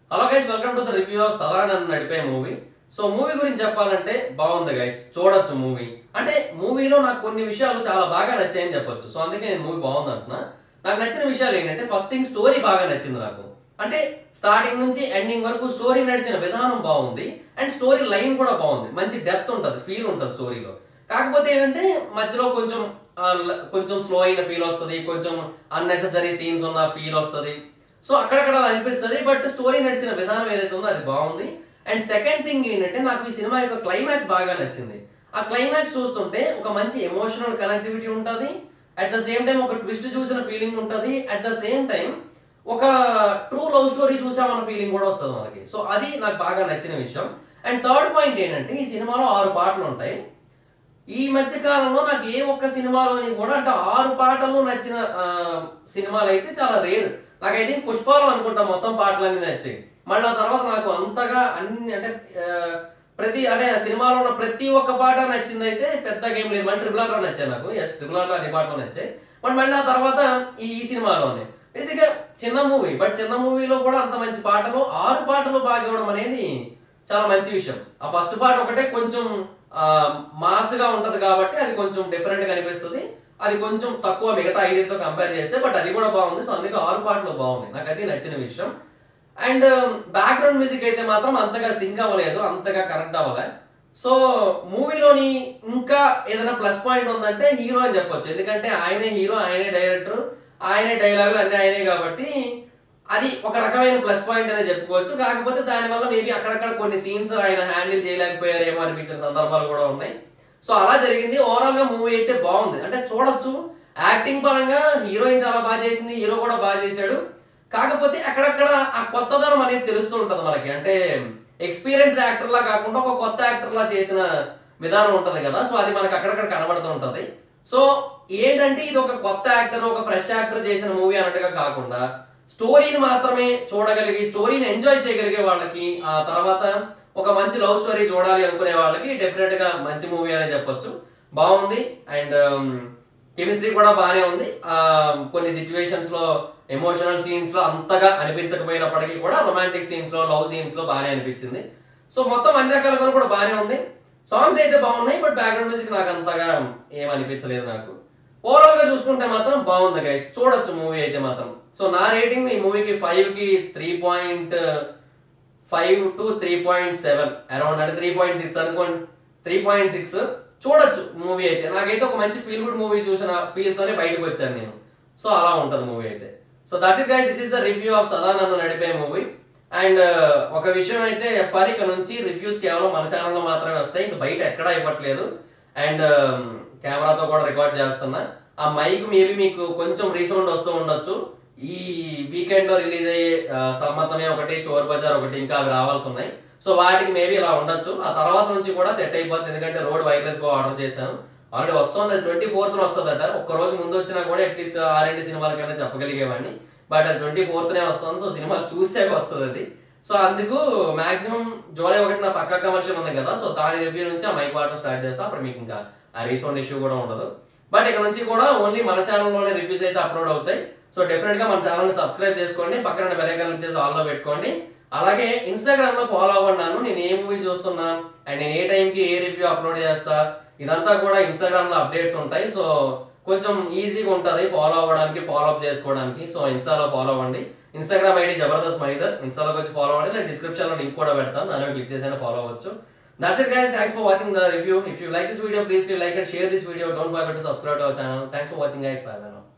Hello guys welcome to the review of Sada Nannu Nadipe movie so movie గురించి చెప్పాలంటే బాగుంది guys చూడొచ్చు మూవీ అంటే మూవీలో నాకు కొన్ని విషయాలు చాలా బాగా నచ్చాయని చెప్పొచ్చు సో అందుకే నేను మూవీ బాగుంది అంటున్నా నాకు నచ్చిన విషయాలు ఏంటంటే ఫస్ట్ థింగ్ స్టోరీ బాగా నచ్చింది నాకు అంటే స్టార్టింగ్ నుంచి ఎండింగ్ వరకు స్టోరీ నడిచిన విధానం బాగుంది అండ్ స్టోరీ లైన్ కూడా బాగుంది మంచి డెప్త్ ఉంటుంది ఫీల్ ఉంటుంది స్టోరీలో కాకపోతే ఏంటంటే మధ్యలో కొంచెం ఆ, ల- కొంచెం స్లో అయిన ఫీల్ వస్తుంది కొంచెం అన్నెసెసరీ సీన్స్ ఉన్న ఫీల్ వస్తుంది సో అక్కడక్కడ అలా అనిపిస్తుంది బట్ స్టోరీ నడిచిన విధానం ఏదైతే ఉందో అది బాగుంది అండ్ సెకండ్ థింగ్ ఏంటంటే నాకు ఈ సినిమా యొక్క క్లైమాక్స్ బాగా నచ్చింది ఆ క్లైమాక్స్ చూస్తుంటే ఒక మంచి ఎమోషనల్ కనెక్టివిటీ ఉంటుంది అట్ ద సేమ్ టైం ఒక ట్విస్ట్ చూసిన ఫీలింగ్ ఉంటుంది అట్ ద సేమ్ టైం ఒక ట్రూ లవ్ స్టోరీ చూసామన్న ఫీలింగ్ కూడా వస్తుంది మనకి సో అది నాకు బాగా నచ్చిన విషయం అండ్ థర్డ్ పాయింట్ ఏంటంటే ఈ సినిమాలో ఆరు పాటలు ఉంటాయి ఈ మధ్య కాలంలో నాకు ఏ ఒక్క సినిమాలోని కూడా అంటే ఆరు పాటలు నచ్చిన ఆ, సినిమాలు అయితే చాలా రేర్ నాకైతే పుష్పాలు అనుకుంటా మొత్తం పాటలన్నీ నచ్చాయి మళ్ళీ ఆ తర్వాత నాకు అంతగా అన్ని అంటే ఆ, ప్రతి అంటే ఆ సినిమాలో ఉన్న ప్రతి ఒక్క పాట నచ్చింది అయితే పెద్దగా ఏం లేదు మళ్ళీ ట్రిపుల్ ఆర్లో నచ్చాయి నాకు ఎస్ ట్రిపుల్ ఆర్లో అన్ని పాటలు నచ్చాయి బట్ మళ్ళీ ఆ తర్వాత ఈ ఈ సినిమాలోనే బేసిక్గా చిన్న మూవీ బట్ చిన్న మూవీలో కూడా అంత మంచి పాటలు ఆరు పాటలు బాగా ఇవ్వడం అనేది చాలా మంచి విషయం ఆ ఫస్ట్ పార్ట్ ఒకటే కొంచెం మాస్ గా ఉంటది కాబట్టి అది కొంచెం డిఫరెంట్ గా అనిపిస్తుంది అది కొంచెం తక్కువ మిగతా ఐదుతో కంపేర్ చేస్తే బట్ అది కూడా బాగుంది సో అందుకే ఆరు పాటలు బాగుంది నాకు అది నచ్చిన విషయం అండ్ బ్యాక్గ్రౌండ్ మ్యూజిక్ అయితే మాత్రం అంతగా సింక్ అవ్వలేదు అంతగా కనెక్ట్ అవ్వలే సో మూవీలోని ఇంకా ఏదైనా ప్లస్ పాయింట్ ఉందంటే హీరో అని చెప్పొచ్చు ఎందుకంటే ఆయనే హీరో ఆయనే డైరెక్టర్ ఆయనే డైలాగులు అన్నీ ఆయనే కాబట్టి అది ఒక రకమైన ప్లస్ పాయింట్ అనే చెప్పుకోవచ్చు కాకపోతే దానివల్ల మేబీ అక్కడక్కడ కొన్ని సీన్స్ ఆయన హ్యాండిల్ చేయలేకపోయారేమో అనిపించిన సందర్భాలు కూడా ఉన్నాయి సో అలా జరిగింది ఓవరాల్ గా మూవీ అయితే బాగుంది అంటే చూడొచ్చు యాక్టింగ్ పరంగా హీరోయిన్ చాలా బాగా చేసింది హీరో కూడా బాగా చేశాడు కాకపోతే అక్కడక్కడ ఆ కొత్తదనం అనేది తెలుస్తూ ఉంటది మనకి అంటే ఎక్స్పీరియన్స్ యాక్టర్ లా కాకుండా ఒక కొత్త యాక్టర్ లా చేసిన విధానం ఉంటది కదా సో అది మనకి అక్కడక్కడ కనబడుతూ ఉంటది సో ఏంటంటే ఇది ఒక కొత్త యాక్టర్ ఒక ఫ్రెష్ యాక్టర్ చేసిన మూవీ అన్నట్టుగా కాకుండా స్టోరీని మాత్రమే చూడగలిగి స్టోరీని ఎంజాయ్ చేయగలిగే వాళ్ళకి ఆ తర్వాత ఒక మంచి లవ్ స్టోరీ చూడాలి అనుకునే వాళ్ళకి డెఫినెట్ గా మంచి మూవీ అనే చెప్పొచ్చు బాగుంది అండ్ కెమిస్ట్రీ కూడా బాగానే ఉంది ఆ, కొన్ని సిచ్యువేషన్స్ లో ఎమోషనల్ సీన్స్ లో అంతగా అనిపించకపోయినప్పటికీ కూడా రొమాంటిక్ సీన్స్ లో లవ్ సీన్స్ లో బాగానే అనిపించింది సో మొత్తం అన్ని రకాలుగా కూడా బాగానే ఉంది సాంగ్స్ అయితే బాగున్నాయి బట్ బ్యాక్గ్రౌండ్ మ్యూజిక్ నాకు అంతగా ఏం అనిపించలేదు నాకు ఓవరాల్ గా చూసుకుంటే మాత్రం బాగుంది గైస్ చూడొచ్చు మూవీ అయితే మాత్రం సో నా రేటింగ్ ఈ మూవీకి ఫైవ్ కి three point five to three point seven around అంటే త్రీ పాయింట్ సిక్స్ అనుకోండి త్రీ పాయింట్ సిక్స్ చూడొచ్చు మూవీ అయితే నాకైతే ఒక మంచి ఫీల్ గుడ్ మూవీ చూసిన ఫీల్ తోనే బయటకు వచ్చాను నేను సో అలా ఉంటుంది మూవీ అయితే so that's it guys this is the review of Sada Nannu Nadipe movie and ఒక విషయం అయితే చెప్పాలి ఇక నుంచి రివ్యూస్ కేవలం మన ఛానల్లో మాత్రమే వస్తాయి ఇంక బయట ఎక్కడా ఇవ్వట్లేదు అండ్ కెమెరాతో కూడా రికార్డ్ చేస్తున్నా ఆ మైక్ మేబీ మీకు కొంచెం రీసౌండ్ వస్తూ ఉండొచ్చు ఈ వీకెండ్ లో రిలీజ్ అయ్యే ఆ, సమ్మతమే ఒకటి చోర్ బజార్ ఒకటి ఇంకా అవి రావాల్సి ఉన్నాయి సో వాటికి మేబీ ఇలా ఉండొచ్చు ఆ తర్వాత నుంచి కూడా సెట్ అయిపోతుంది ఎందుకంటే రోడ్ వైర్లెస్ గా ఆర్డర్ చేశాను ఆల్రెడీ వస్తుంది ట్వంటీ ఫోర్త్ వస్తుందట ఒక్క రోజు ముందు వచ్చినా కూడా అట్లీస్ట్ ఆర్ఎండి సినిమాలకైనా చెప్పగలిగేవాడిని బట్ అది ట్వంటీ నే వస్తుంది సో సినిమా చూసాక వస్తుంది అది సో అందుకు మాక్సిమం జూలై ఒకటి నా పక్క కమర్షియల్ ఉంది కదా సో దాని రివ్యూ నుంచి ఆ మైక్ వాడటం స్టార్ట్ చేస్తా అప్పుడు మీకు ఇంకా ఆ రీసౌండ్ ఇష్యూ కూడా ఉండదు బట్ ఇక్కడ నుంచి కూడా ఓన్లీ మన ఛానల్లోనే రివ్యూస్ అయితే అప్లోడ్ అవుతాయి సో డెఫినెట్ గా మన ఛానల్ సబ్స్క్రైబ్ చేసుకోండి పక్కన బెల్ ఐకాన్ చేసి ఆల్ లో పెట్టుకోండి అలాగే ఇన్స్టాగ్రామ్ లో ఫాలో అవ్వన్నాను నేను ఏ మూవీ చూస్తున్నా అండ్ నేను ఏ టైంకి ఏ రివ్యూ అప్లోడ్ చేస్తా ఇదంతా కూడా ఇన్స్టాగ్రామ్ లో అప్డేట్స్ ఉంటాయి సో కొంచెం ఈజీగా ఉంటుంది ఫాలో అవ్వడానికి ఫాలో అప్ చేసుకోవడానికి సో ఇన్స్టాలో ఫాలో అవ్వండి ఇన్స్టాగ్రామ్ ఐడి జబర్దస్త్ మైదర్ ఇన్స్టాలోకి వచ్చి ఫాలో అవ్వండి నేను డిస్క్రిప్షన్ లో లింక్ కూడా పెడతాను దాని మీద క్లిక్ చేసి ఫాలో అవ్వచ్చు That's it guys. Thanks for watching the review. If you like this video, please do like and share this video. Don't forget to subscribe to our channel. Thanks for watching guys. Bye bye now.